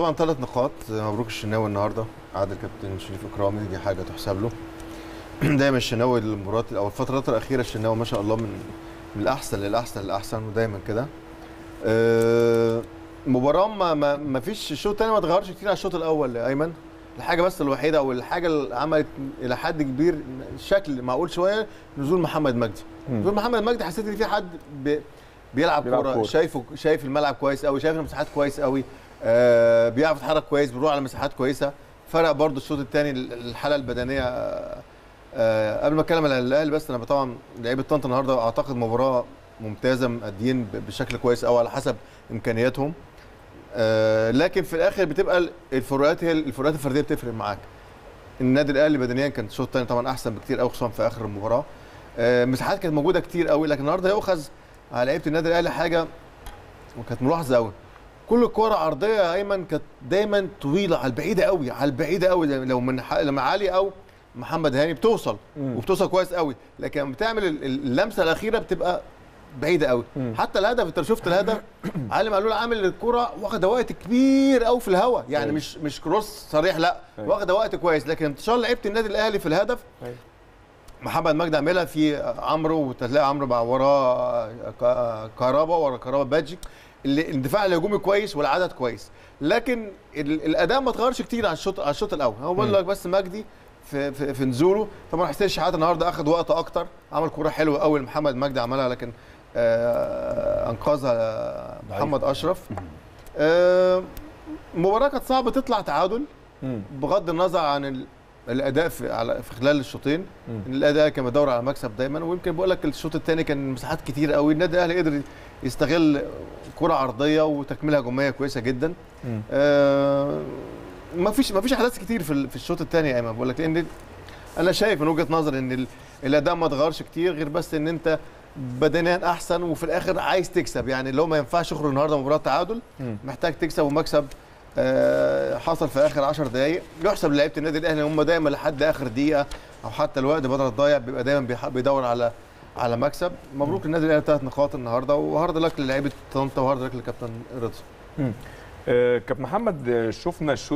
طبعا ثلاث نقاط مبروك الشناوي النهارده عاد الكابتن شريف اكرامي دي حاجه تحسب له دايما الشناوي المباريات او الفترات الاخيره الشناوي ما شاء الله من من الاحسن للاحسن للاحسن ودايما كده آه، مباراه ما ما ما فيش الشوط الثاني ما اتغيرش كتير على الشوط الاول يا ايمن الحاجه بس الوحيده او الحاجه اللي عملت الى حد كبير شكل معقول شويه نزول محمد مجدي نزول محمد مجدي حسيت ان في حد بي- بيلعب بيلعب كوره كورة. شايفه شايف الملعب كويس قوي شايف المساحات كويس قوي آه بيعرف يتحرك كويس بيروح على مساحات كويسه فرق برضو الشوط الثاني الحاله البدنيه آه آه قبل ما اتكلم على الاهلي بس انا طبعا لعيبه طنطا النهارده اعتقد مباراه ممتازه مأديين ب- بشكل كويس قوي على حسب امكانياتهم آه لكن في الاخر بتبقى ال- الفروقات هي الفروقات الفرديه بتفرق معاك النادي الاهلي بدنيا كان الشوط الثاني طبعا احسن بكتير قوي خصوصا في اخر المباراه آه مساحات كانت موجوده كتير قوي لكن النهارده يؤخذ على لعيبه النادي الاهلي حاجه وكانت ملاحظه قوي كل كرة عرضية يا ايمن كانت دايما طويلة على البعيدة قوي على البعيدة قوي لو من ح- لما علي او محمد هاني بتوصل مم. وبتوصل كويس قوي لكن لما بتعمل ال- ال- اللمسة الأخيرة بتبقى بعيدة قوي مم. حتى الهدف انت شفت الهدف علي معلول عامل الكرة واخدة وقت كبير قوي في الهواء يعني أيوة. مش مش كروس صريح لا أيوة. واخدة وقت كويس لكن انتشار لعيبة النادي الأهلي في الهدف أيوة. محمد مجدي عاملها في عمرو وتلاقي عمرو مع وراه ك- كهربا ورا كهربا بادجي اللي الدفاع الهجومي كويس والعدد كويس لكن ال- الاداء ما اتغيرش كتير على الشوط على الشوط الاول هو بقول لك بس مجدي في في, في نزوله طبعا حسين الشحات النهارده اخذ وقت اكتر عمل كوره حلوه قوي محمد مجدي عملها لكن آه انقذها محمد اشرف آه المباراه كانت صعبه تطلع تعادل مم. بغض النظر عن ال- الاداء في على في خلال الشوطين مم. الاداء كان بيدور على مكسب دايما ويمكن بقول لك الشوط الثاني كان مساحات كتير قوي النادي الاهلي قدر يستغل كره عرضيه وتكمله هجوميه كويسه جدا مم. آه ما فيش ما فيش احداث كتير في ال- في الشوط الثاني يا ايمن بقول لك لان انا شايف من وجهه نظري ان ال- الاداء ما اتغيرش كتير غير بس ان انت بدنيا احسن وفي الاخر عايز تكسب يعني لو ما ينفعش يخرج النهارده مباراه تعادل مم. محتاج تكسب ومكسب آه، حصل في اخر 10 دقائق يحسب لعيبه النادي الاهلي هم دايما لحد اخر دقيقه او حتى الوقت بدل الضايع بيبقى دايما بيح- بيدور على على مكسب مبروك النادي الاهلي ثلاث نقاط النهارده وهارد لك للعيبه طنطا وهارد لك للكابتن رضا مم. آه، كابتن محمد آه، شفنا الشوط